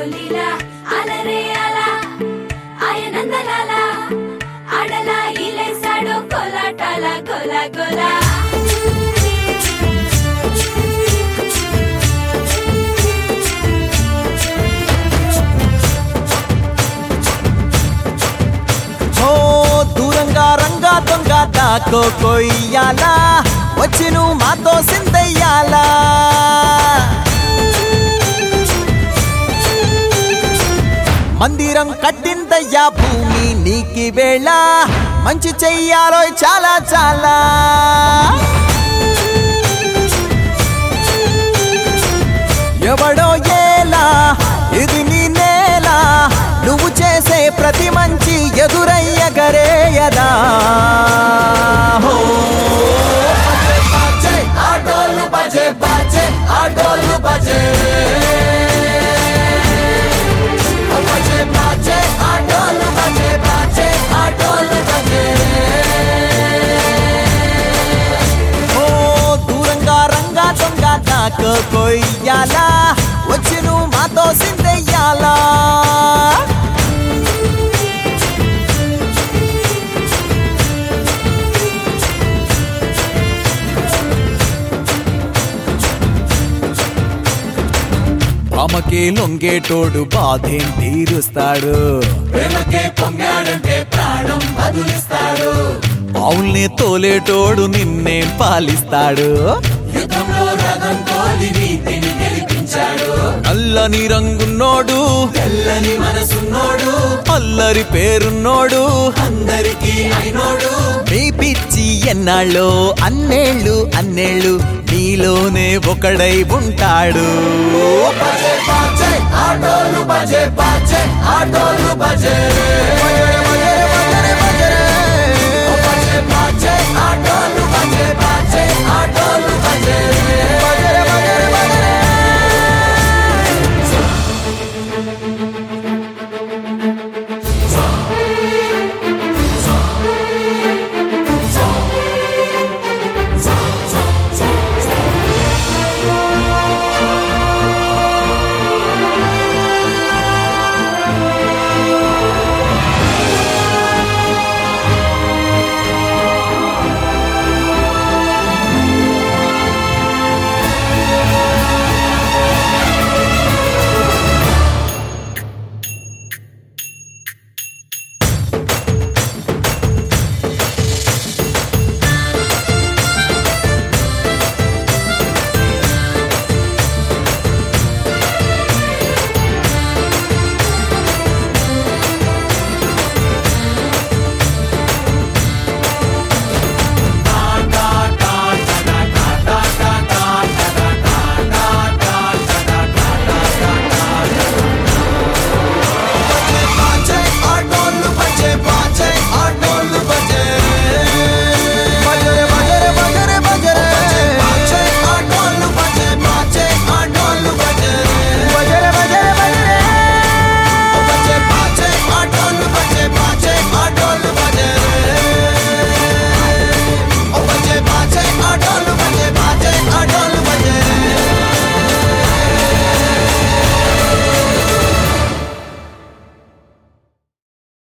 లీలా అలరే అలా ఆయనందలాల అడలా ఇలేసాడు కొలాటాల కొల కొల ఓ దూరంగా రంగా దొంగ దాకో కొయ్యాలా వచ్చి నువ్వు మాతో సిందయ్యాలా మందిరం కట్టిందయ్యా భూమి నీకి వేళ మంచి చెయ్యాలో చాలా చాలా ఎవడో ఏలా ఇది నీ నేల నువ్వు చేసే ప్రతి మంచి ఎదురయ్యగరేయదా హో. బజే, ఆటోలు బజే బజే ఆటోలు బజే బజే బజే ఆటోలు బజే బజే ఆటోలు బజే ఓ దూరంగా రంగా దొంగ నాకు కొయ్యాలా వచ్చి నువ్వు మాతో సిందెయ్యాలా ఆమెకే లొంగేటోడు బాధేం తీరుస్తాడు ప్రేమకే పొంగాడంటే ప్రాణం బదులిస్తాడు అవుల్ని తోలేటోడు నిన్నేం పాలిస్తాడు యుద్ధంలో రథం తోలి నీతిని గెలిపించాడు నల్లని రంగున్నోడు తెల్లని మనసున్నోడు అల్లరి పేరున్నోడు అందరికీ అయినోడు మీ పిచ్చి ఎన్నాళ్ళు అన్నేళ్ళు అన్నేళ్ళు నీలోనే ఒకడై ఉంటాడు బజే బాజే ఆటోలు బజే బాజే ఆటోలు బజే